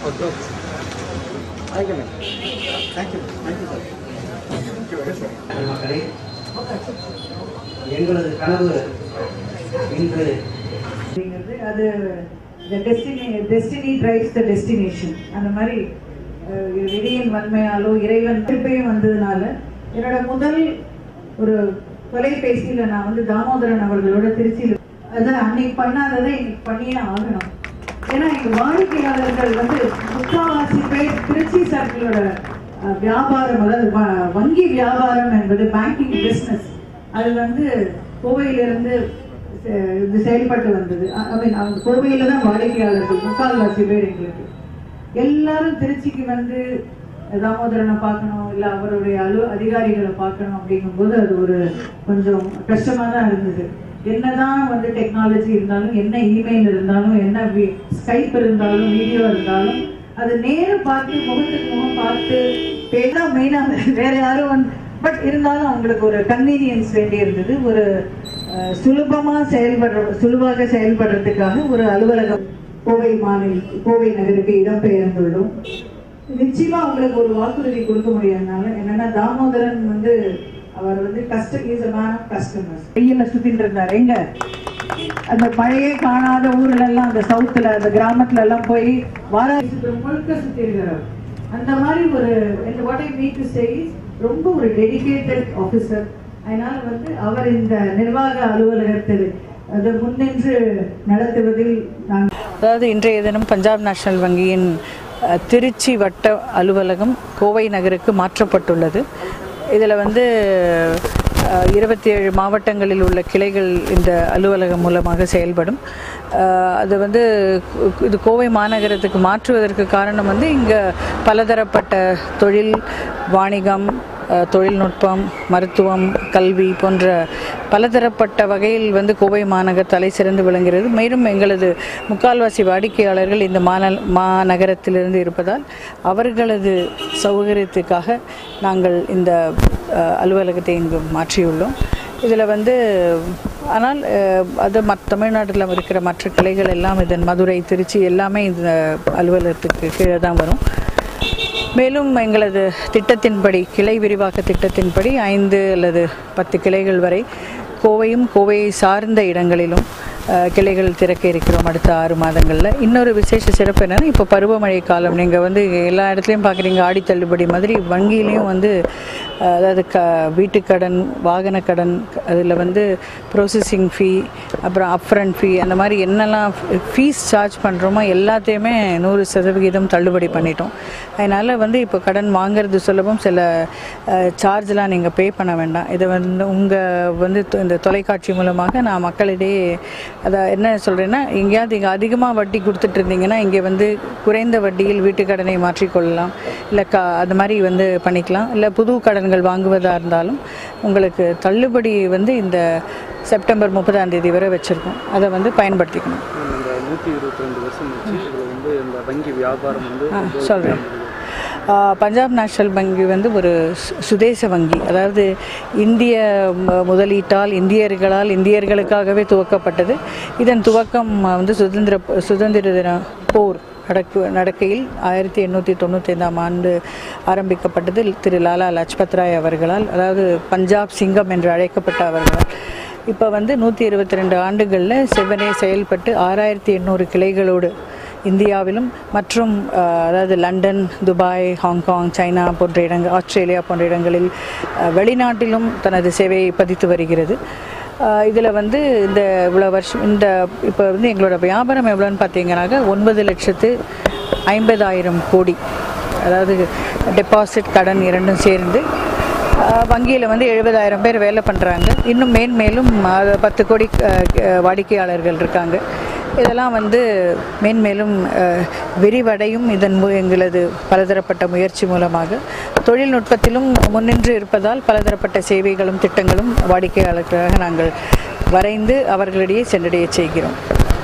okay thank you ma'am thank you thank you sir thank you very sir மக்களே எங்களது கனவு இன்று அப்படிங்கிறது அது the destiny destiny drives the destination அந்த மாதிரி அஹ், விதியின் வன்மையாலோ இறைவன் திருப்பியும் வந்ததுனால என்னோட முதல் ஒரு தொலைபேசியில நான் வந்து தாமோதரன் அவர்களோட திருச்சியில் அதான் அன்னைக்கு பண்ணாததை இன்னைக்கு பண்ணியே ஆகணும் ஏன்னா எங்க வாடிக்கையாளர்கள் வந்து முக்காவாசி பேர் திருச்சி சர்க்கிளோட அஹ், வியாபாரம் அதாவது வ- வங்கி வியாபாரம் என்பது பேங்கிங் பிசினஸ் அது வந்து கோவையிலிருந்து செ- இது செயல்பட்டு வந்தது ஐ மீன் அவங்க கோவையில தான் வாடிக்கையாளர்கள் முக்கால்வாசி பேர் எங்களுக்கு எல்லாரும் திருச்சிக்கு வந்து தாமோதரனை பார்க்கணும் இல்ல அவருடைய அலு அதிகாரிகளை பார்க்கணும் அப்படிங்கும்போது அது ஒரு கொஞ்சம் கஷ்டமா தான் இருந்தது என்னதான் வந்து டெக்னாலஜி இருந்தாலும் என்ன இமெயில் இருந்தாலும் என்ன ஸ்கைப் இருந்தாலும் வீடியோ இருந்தாலும் அது நேர பார்த்து முகத்துக்கு முகம் பார்த்து பேசா மெயினா வேற யாரும் வந்து பட் இருந்தாலும் அவங்களுக்கு ஒரு கன்வீனியன்ஸ் வேண்டி இருந்தது ஒரு அஹ், சுலபமா செயல்படுற சுலுவாக செயல்படுறதுக்காக ஒரு அலுவலகம் கோவை மாநில கோவை நகருக்கு இடம்பெயர்ந்துள்ளோம் நிச்சயமா உங்களுக்கு ஒரு வாக்குறுதி கொடுக்க முடியாதனால என்னன்னா தாமோதரன் வந்து அவர் வந்து custom is a man of customers வெயில்ல சுத்திட்டு இருந்தார் எங்க அந்த மழையே காணாத ஊர்ல எல்லாம் அந்த சவுத்துல அந்த கிராமத்துல எல்லாம் போய் வாராசிபுரம் முழுக்க சுத்தி இருக்கிறார் அந்த மாதிரி ஒரு what I mean to say ரொம்ப ஒரு டெடிகேட்டட் ஆபீசர் அதனால வந்து அவர் இந்த நிர்வாக அலுவலகத்தில் அது முன்னின்று நடத்துவதில் நான் அதாவது இன்றைய தினம் பஞ்சாப் நேஷனல் வங்கியின் அஹ், திருச்சி வட்ட அலுவலகம் கோவை நகருக்கு மாற்றப்பட்டுள்ளது இதில் வந்து இருபத்தி ஏழு மாவட்டங்களில் உள்ள கிளைகள் இந்த அலுவலகம் மூலமாக செயல்படும் அஹ், அது வந்து கு- இது கோவை மாநகரத்துக்கு மாற்றுவதற்கு காரணம் வந்து இங்கே பலதரப்பட்ட தொழில் வாணிகம் அஹ், தொழில்நுட்பம் மருத்துவம் கல்வி போன்ற பலதரப்பட்ட வகையில் வந்து கோவை மாநகர் தலை சிறந்து விளங்குகிறது மேலும் எங்களது முக்கால்வாசி வாடிக்கையாளர்கள் இந்த மாநல் மாநகரத்திலிருந்து இருப்பதால் அவர்களது சௌகரியத்துக்காக நாங்கள் இந்த அஹ், அலுவலகத்தை இங்கு மாற்றியுள்ளோம் இதில் வந்து ஆனால் அஹ், அது மத் தமிழ்நாட்டில் இருக்கிற மற்ற கிளைகள் எல்லாம் இதன் மதுரை திருச்சி எல்லாமே இந்த அலுவலகத்துக்கு கீழே தான் வரும் மேலும் எங்களது திட்டத்தின்படி கிளை விரிவாக்க திட்டத்தின்படி ஐந்து அல்லது பத்து கிளைகள் வரை கோவையும் கோவையை சார்ந்த இடங்களிலும் அஹ், கிளைகள் திறக்க இருக்கிறோம் அடுத்த ஆறு மாதங்களில் இன்னொரு விசேஷ சிறப்பு என்னன்னா இப்போ பருவமழை காலம் நீங்கள் வந்து எல்லா இடத்துலையும் பார்க்குறீங்க ஆடி தள்ளுபடி மாதிரி வங்கியிலையும் வந்து அஹ், அதாவது க வீட்டுக்கடன் வாகன கடன் அதில் வந்து ப்ரோசஸிங் ஃபீ அப்புறம் அப்ரண்ட் ஃபீ அந்த மாதிரி என்னெல்லாம் ஃபீஸ் சார்ஜ் பண்ணுறோமோ எல்லாத்தையுமே நூறு சதவிகிதம் தள்ளுபடி பண்ணிட்டோம் அதனால் வந்து இப்போ கடன் வாங்குறது சுலபம் சில சார்ஜ்லாம் நீங்கள் பே பண்ண வேண்டாம் இதை வந்து உங்கள் வந்து தொ- இந்த தொலைக்காட்சி மூலமாக நான் மக்களிடையே அதை என்ன சொல்கிறேன்னா எங்கேயாவது இங்கே அதிகமாக வட்டி கொடுத்துட்டு இருந்தீங்கன்னா இங்கே வந்து குறைந்த வட்டியில் வீட்டுக்கடனை மாற்றிக்கொள்ளலாம் இல்லை க அது மாதிரி வந்து பண்ணிக்கலாம் இல்லை புது கடன்கள் வாங்குவதாக இருந்தாலும் உங்களுக்கு தள்ளுபடி வந்து இந்த செப்டம்பர் முப்பதாம் தேதி வரை வச்சுருக்கோம் அதை வந்து பயன்படுத்திக்கணும் இந்த நூற்றி இருபத்தி ரெண்டு வருஷம் வச்சு இதில் வந்து இந்த வங்கி வியாபாரம் வந்து ஆ சொல்கிறேன் பஞ்சாப் நேஷனல் வங்கி வந்து ஒரு சு- சுதேச வங்கி அதாவது இந்திய ம- முதலீட்டால் இந்தியர்களால் இந்தியர்களுக்காகவே துவக்கப்பட்டது இதன் துவக்கம் வந்து சுதந்திர சுதந்திர தின போர் நடக்கு நடக்கையில் ஆயிரத்தி எண்ணூற்றி தொண்ணூற்றி ஐந்தாம் ஆண்டு ஆரம்பிக்கப்பட்டது திரு லாலா லஜ்பத் ராய் அவர்களால் அதாவது பஞ்சாப் சிங்கம் என்று அழைக்கப்பட்ட அவர்களால் இப்போ வந்து நூற்றி இருபத்தி ரெண்டு ஆண்டுகளில் செவ்வனே செயல்பட்டு ஆறாயிரத்தி எண்ணூறு கிளைகளோடு இந்தியாவிலும் மற்றும் அஹ், அதாவது லண்டன் துபாய் ஹாங்காங் சைனா போன்ற இடங்கள் ஆஸ்திரேலியா போன்ற இடங்களில் அஹ், வெளிநாட்டிலும் தனது சேவையை பதித்து வருகிறது இதில் வந்து இந்த இவ்வளோ வருஷம் இந்த இப்போ வந்து எங்களோட வியாபாரம் எவ்வளோன்னு பார்த்தீங்கன்னாக்க ஒன்பது லட்சத்து ஐம்பதாயிரம் கோடி அதாவது டெபாசிட் கடன் இரண்டும் சேர்ந்து வங்கியில் வந்து எழுபதாயிரம் பேர் வேலை பண்ணுறாங்க இன்னும் மேன்மேலும் அது பத்து கோடி அஹ், அஹ், வாடிக்கையாளர்கள் இருக்காங்க இதெல்லாம் வந்து மேன்மேலும் அஹ், விரிவடையும் இதன் மூ எங்களது பலதரப்பட்ட முயற்சி மூலமாக தொழில்நுட்பத்திலும் முன்னின்று இருப்பதால் பலதரப்பட்ட சேவைகளும் திட்டங்களும் வாடிக்கையாளர்களாக நாங்கள் வரைந்து அவர்களிடையே சென்றடைய செய்கிறோம்